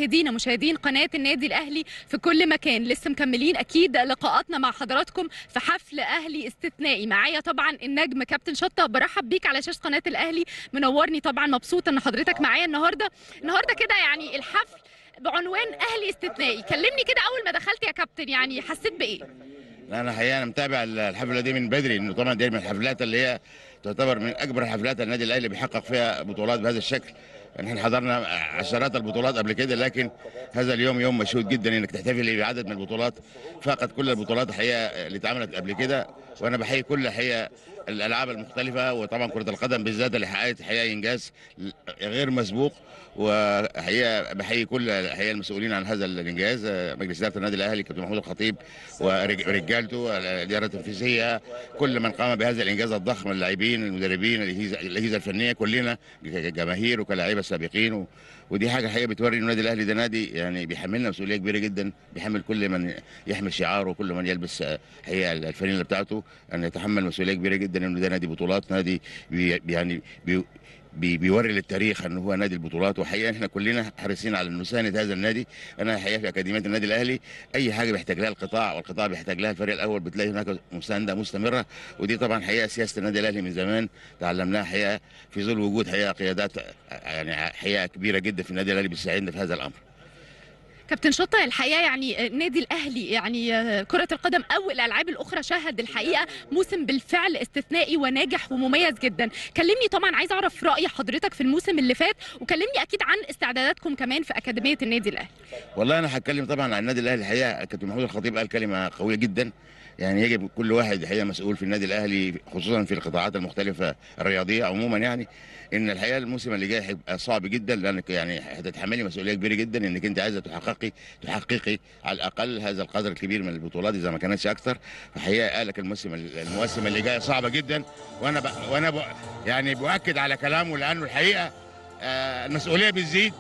مشاهدينا مشاهدين قناه النادي الاهلي في كل مكان لسه مكملين اكيد لقاءاتنا مع حضراتكم في حفل اهلي استثنائي معايا طبعا النجم كابتن شطه برحب بيك على شاشه قناه الاهلي منورني طبعا مبسوطه ان حضرتك معايا النهارده النهارده كده يعني الحفل بعنوان اهلي استثنائي كلمني كده اول ما دخلت يا كابتن يعني حسيت بايه لا انا حقيقه انا متابع الحفله دي من بدري انه طبعا دي من الحفلات اللي هي تعتبر من اكبر الحفلات النادي الاهلي بيحقق فيها بطولات بهذا الشكل احنا حضرنا عشرات البطولات قبل كده لكن هذا اليوم يوم مشهود جدا انك تحتفل بعدد من البطولات فقط كل البطولات الحقيقه اللي اتعملت قبل كده وانا بحيي كل الحقيقه الالعاب المختلفه وطبعا كره القدم بالذات اللي حققت حقيقه انجاز غير مسبوق وحقيقه بحيي كل الحقيقه المسؤولين عن هذا الانجاز مجلس اداره النادي الاهلي كابتن محمود الخطيب ورجالته الاداره التنفيذيه كل من قام بهذا الانجاز الضخم اللاعبين المدربين الاجهزه الفنيه كلنا جماهير وكلاعيبه سابقين و... ودي حاجه حقيقه بتوري ان النادي الاهلي ده نادي يعني بيحملنا مسؤوليه كبيره جدا بيحمل كل من يحمل شعاره وكل من يلبس حقيقه الفانيله بتاعته ان يتحمل مسؤوليه كبيره جدا انه ده نادي بطولات نادي بي يعني بي بي بيوري للتاريخ ان هو نادي البطولات وحقيقه احنا كلنا حريصين على نساند هذا النادي انا حقيقه في اكاديميه النادي الاهلي اي حاجه بيحتاج لها القطاع والقطاع بيحتاج لها الفريق الاول بتلاقي هناك مسانده مستمره ودي طبعا حقيقه سياسه النادي الاهلي من زمان تعلمناها حقيقه في ظل وجود حقيقه قيادات يعني حقيقه كبيره جدا في النادي الاهلي بتساعدنا في هذا الامر كابتن شطه الحقيقه يعني النادي الاهلي يعني كره القدم او الالعاب الاخرى شهد الحقيقه موسم بالفعل استثنائي وناجح ومميز جدا كلمني طبعا عايز اعرف راي حضرتك في الموسم اللي فات وكلمني اكيد عن استعداداتكم كمان في اكاديميه النادي الاهلي والله انا هتكلم طبعا عن النادي الاهلي الحقيقه كابتن محمود الخطيب قال كلمه قويه جدا يعني يجب كل واحد الحقيقه مسؤول في النادي الاهلي خصوصا في القطاعات المختلفه الرياضيه عموما يعني ان الحقيقه الموسم اللي جاي هيبقى صعب جدا لانك يعني هتتحملي مسؤوليه كبيره جدا انك انت عايزه تحققي تحققي على الاقل هذا القدر الكبير من البطولات اذا ما كانتش اكثر فحقيقه قال لك الموسم الموسم اللي جاي صعبه جدا وانا ب... وانا ب... يعني باكد على كلامه لانه الحقيقه آه المسؤوليه بتزيد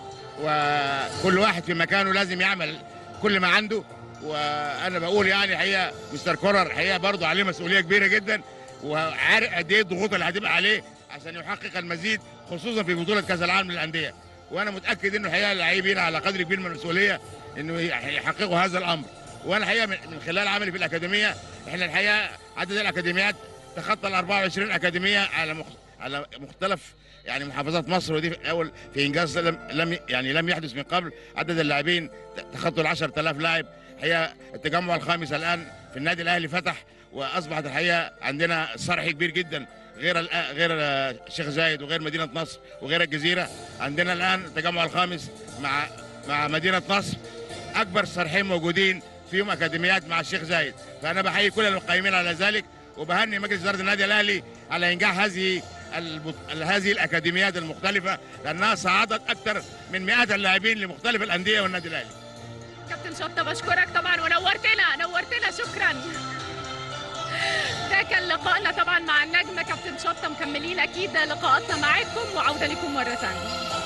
وكل واحد في مكانه لازم يعمل كل ما عنده وانا بقول يعني حقيقه مستر كورر حقيقه برضه عليه مسؤوليه كبيره جدا وعارف قد ايه الضغوط اللي هتبقى عليه عشان يحقق المزيد خصوصا في بطوله كاس العالم للانديه وانا متاكد انه الحقيقه اللاعبين على قدر كبير من المسؤوليه انه يحققوا هذا الامر وانا الحقيقه من خلال عملي في الاكاديميه احنا الحقيقه عدد الاكاديميات تخطى ال 24 اكاديميه على مخ... على مختلف يعني محافظات مصر ودي في اول في انجاز لم, لم يعني لم يحدث من قبل عدد اللاعبين تخطوا ال 10000 لاعب هي التجمع الخامس الان في النادي الاهلي فتح واصبحت الحقيقه عندنا صرح كبير جدا غير غير الشيخ زايد وغير مدينه نصر وغير الجزيره عندنا الان التجمع الخامس مع مع مدينه نصر اكبر صرحين موجودين فيهم اكاديميات مع الشيخ زايد فانا بحيي كل القائمين على ذلك وبهني مجلس اداره النادي الاهلي على انجاح هذه البط... هذه الاكاديميات المختلفه لانها صعدت اكثر من مئات اللاعبين لمختلف الانديه والنادي الاهلي كابتن شطه بشكرك طبعا ونورتنا نورتنا شكرا ده كان لقائنا طبعا مع النجم كابتن شطه مكملين اكيد لقاءاتنا معاكم وعوده لكم مره ثانيه